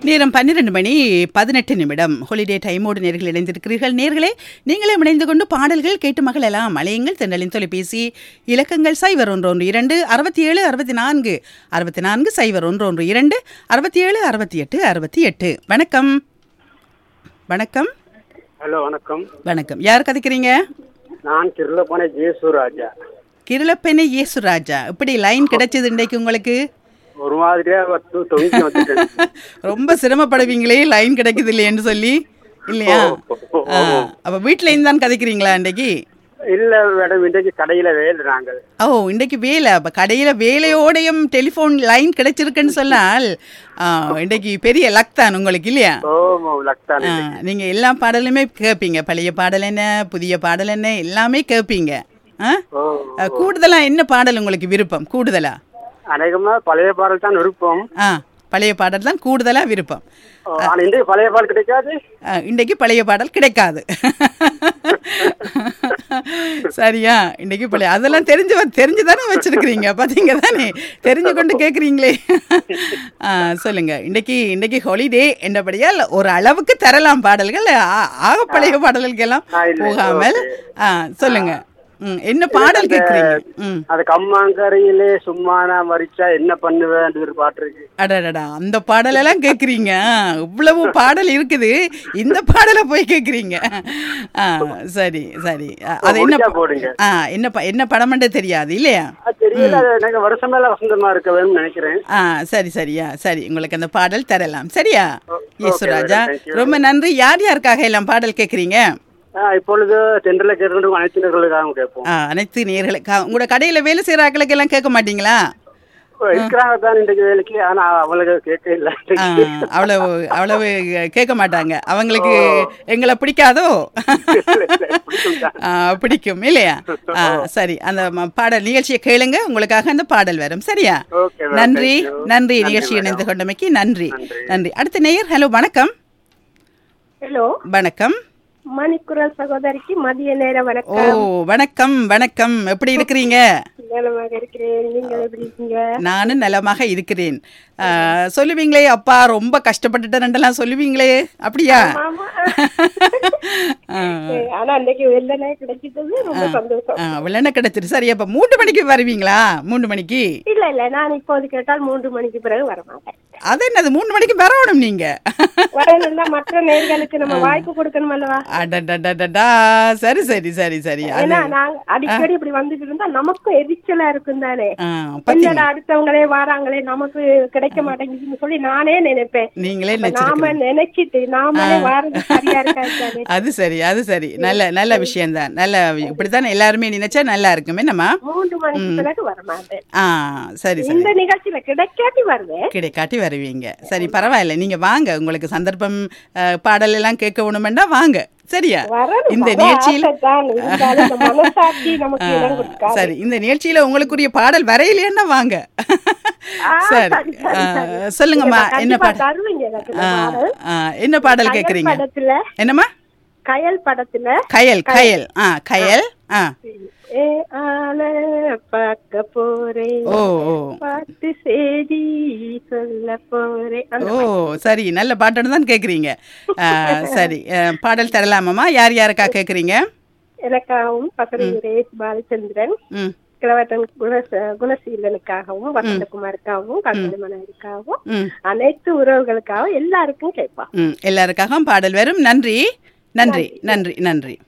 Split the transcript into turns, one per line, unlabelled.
நேரம் பன்னிரண்டு மணி பதினெட்டு நிமிடம் ஹாலிடே டைமோடு நேர்கள் இணைந்திருக்கிறீர்கள் நேர்களே நீங்களே இணைந்து கொண்டு பாடல்கள் கேட்டு மகளெல்லாம் மலையுங்கள் தென்றலின் தொலைபேசி இலக்கங்கள் சைவர் ஒன்று ஒன்று இரண்டு அறுபத்தி ஏழு அறுபத்தி நான்கு அறுபத்தி நான்கு சைவர் ஒன்று ஒன்று இரண்டு அறுபத்தி ஏழு அறுபத்தி எட்டு அறுபத்தி எட்டு வணக்கம் வணக்கம்
ஹலோ வணக்கம்
வணக்கம் யார் கதைக்கிறீங்க
நான் கிருளப்பனை ஜெயசூராஜா
கிருளப்பெண்ணை இயேசுராஜா இப்படி லைன் கிடைச்சது இன்றைக்கு உங்களுக்கு
ஒரு மாதிரியா வந்து தொங்கி வந்துட்டேன்
ரொம்ப சிரமப்படுவீங்களே லைன் கிடைக்குது இல்லையேன்னு சொல்லி இல்லையா ஆ, அப்ப வீட்ல இருந்து தான் கதைக்கிறீங்களா இன்றைக்கு
இல்ல மேடம் இன்றைக்கு கடையில வேலை நாங்கள்
ஓ இன்றைக்கு வேலை அப்ப கடையில வேலையோடையும் டெலிஃபோன் லைன் கிடைச்சிருக்குன்னு சொன்னால் ஆ, இன்றைக்கு பெரிய லக் தான் உங்களுக்கு இல்லையா
ஓ லக்தான்
ஆ, நீங்க எல்லா பாடலுமே கேட்பீங்க பழைய பாடல் என்ன புதிய பாடல் என்ன எல்லாமே கேட்பீங்க ஆ?
ஓ
ஆ, கூடுதலா என்ன பாடல் உங்களுக்கு விருப்பம் கூடுதலா
அநேகமா பழைய பாடல் தான் விருப்பம்
ஆ பழைய பாடல் தான் கூடுதலா விருப்பம்
ஓ, ஆனா இன்றைக்கு பழைய பாடல் கிடைக்காது
ஆ, இன்றைக்கு பழைய பாடல் கிடைக்காது சரியா இன்றைக்கு பழைய அதெல்லாம் தெரிஞ்சு வ- தெரிஞ்சு தானே வச்சிருக்கிறீங்க பார்த்தீங்க தானே தெரிஞ்சு கொண்டு கேட்குறீங்களே ஆ, சொல்லுங்க இன்றைக்கு இன்றைக்கு ஹாலிடே என்றபடியால் ஒரு அளவுக்கு தரலாம் பாடல்கள் ஆ- ஆக பழைய பாடல்களுக்கெல்லாம்
ஆ, இல்லை,
போகாமல் ஆ, சொல்லுங்க ம், என்ன பாடல் கேட்குறீங்க ம்
அது கம்மாங்கரையிலே சும்மா நான் மறிச்சா என்ன பண்ணுவேன் ஒரு பாட்டு இருக்கு
அடடடா அந்த பாடலெல்லாம் கேட்குறீங்க இவ்வளவு பாடல் இருக்குது இந்த பாடலை போய் கேட்குறீங்க ஆ சரி சரி அ, அது என்ன
முடிஞ்சா
ப-
போடுங்க
ஆ என்ன ப- என்ன படம்னு தெரியாது இல்லையா
அது தெரியல அது எனக்கு வருஷம் மேல வசந்தமா இருக்க வேணும்னு நினைக்கிறேன்
ஆ சரி சரியா சரி உங்களுக்கு அந்த பாடல் தரலாம் சரியா
ஓ-
யேசுராஜா
okay, thank you.
ரொம்ப நன்றி யார் யாருக்காக எல்லாம் பாடல் கேட்குறீங்க
ஆ, இப்பொழுது தென்றல கேட்டு அனைத்து நேர்களுக்காக கேட்போம்
ஆ அனைத்து நேர்களுக்கு உங்களோட கடையில் வேலை செய்கிற ஆட்களுக்கு எல்லாம் கேட்க மாட்டீங்களா
ஓ, இருக்கிறாங்க தான் இன்றைக்கு வேலைக்கு ஆனா அவளுக்கு கேட்க இல்ல
ஆ, அவ்வளவு அவ்வளவு கேட்க மாட்டாங்க அவங்களுக்கு எங்களை பிடிக்காதோ
பிடிக்கும் தான்.
ஆ, பிடிக்கும் இல்லையா ஆ, சரி அந்த ம- பாடல் நிகழ்ச்சியை கேளுங்க உங்களுக்காக அந்த பாடல் வரும் சரியா
Okay, ma'am.
நன்றி
Thank you.
நன்றி
நன்றி,
நிகழ்ச்சி
madam.
இணைந்து கொண்டமைக்கு நன்றி
நன்றி.
நன்றி அடுத்த நேயர் ஹலோ வணக்கம்
ஹலோ
வணக்கம்
மணிக்குரல் சகோதரிக்கு மதிய நேர
ஓ
வணக்கம்
வணக்கம் வணக்கம் எப்படி இருக்கிறீங்க
நலமாக இருக்கிறேன் நீங்கள் எப்படி இருக்கீங்க
நானும் நலமாக இருக்கிறேன் ஆ, சொல்லுவீங்களே அப்பா ரொம்ப கஷ்டப்பட்டுட்டேன்லாம் சொல்லுவீங்களே அப்படியா
ஆமா
ஆ.
ஆனா அன்னைக்கு வெள்ளனே கிடைச்சிட்டது ரொம்ப சந்தோஷம்
ஆ, வெள்ளெண்ணெய் கிடைச்சிரு சரி அப்ப மூன்று மணிக்கு வருவீங்களா மூன்று மணிக்கு
இல்ல இல்ல நான் இப்போது கேட்டால் மூன்று மணிக்கு பிறகு வர மாட்டேன்
அது என்னது மூணு மணிக்கு வரணும் நீங்க
வரணும்னா மற்ற நேர்களுக்கு நம்ம வாய்ப்பு கொடுக்கணும் அல்லவா
அடடடடடா சரி சரி சரி சரி அது
ஏன்னா நாங்க அடிக்கடி இப்படி வந்துட்டு இருந்தா நமக்கும் எரிச்சலா இருக்கும் தானே
ஆ, பாத்தீங்க
என்னடா அடுத்தவங்களே வாராங்களே நமக்கு கிடைக்க மாட்டேங்குதுன்னு சொல்லி நானே நினைப்பேன்
நீங்களே
இப்ப நாம
நினைச்சிருக்கீங்க
நினைச்சிட்டு நாமளே வாரது சரியா இருக்காது தானே
அது சரி அது சரி நல்ல நல்ல விஷயம்தான் நல்ல இப்படித்தானே எல்லாருமே நினைச்சா நல்லா இருக்குமே நம்ம
மூன்று மணிக்கு பிறகு வர மாட்டேன்
ஆ சரி சரி
இந்த நிகழ்ச்சியில கிடைக்காட்டி வருவேன்
கிடைக்காட்டி வருவீங்க சரி பரவாயில்ல நீங்க வாங்க உங்களுக்கு சந்தர்ப்பம் அஹ், பாடல் எல்லாம் கேட்க வேணுமெண்டா வாங்க சரியா
வரணும்
இந்த
வர
நிகழ்ச்சியில்
ஆசைதான். இருந்தாலும் இந்த மனசாட்சி நமக்கு இடம்
ஆ,
கொடுக்காது
சரி இந்த நிகழ்ச்சியில உங்களுக்குரிய பாடல் வரையிலேன்னா வாங்க
ஆ,
சரி
சரி, சரி,
ஆ,
சரி.
சொல்லுங்கம்மா
நீங்க
என்ன
கண்டிப்பா
பாடல்
தருவீங்க எனக்கு இந்த
ஆ,
பாடல்.
ஆ, என்ன பாடல்
கயல்
கேக்குறீங்க
படத்துல
என்னம்மா
கயல் படத்துல
கயல் கயல் ஆ கயல் ஆ
ஏ ஆள பார்க்க போறேன்
ஓ ஓ
பார்த்து செய்தி சொல்ல போறேன் அந்த
ஓ சரி நல்ல பாட்டுன்னு தான் கேட்குறீங்க சரி அஹ், பாடல் தரலாமாம்மா யார் யாருக்கா கேட்குறீங்க
எனக்காகவும் பசங்க சுரேஷ் பாலச்சந்திரன்
ம்
கிழவட்டன் குணச குணசீலனுக்காகவும் வசந்தகுமாருக்காகவும் கந்தமனருக்காகவும்
ம்
அனைத்து உறவுகளுக்காகவும் எல்லாருக்கும் கேட்பா
ம் எல்லாருக்காகவும் பாடல் வரும் நன்றி நன்றி நன்றி நன்றி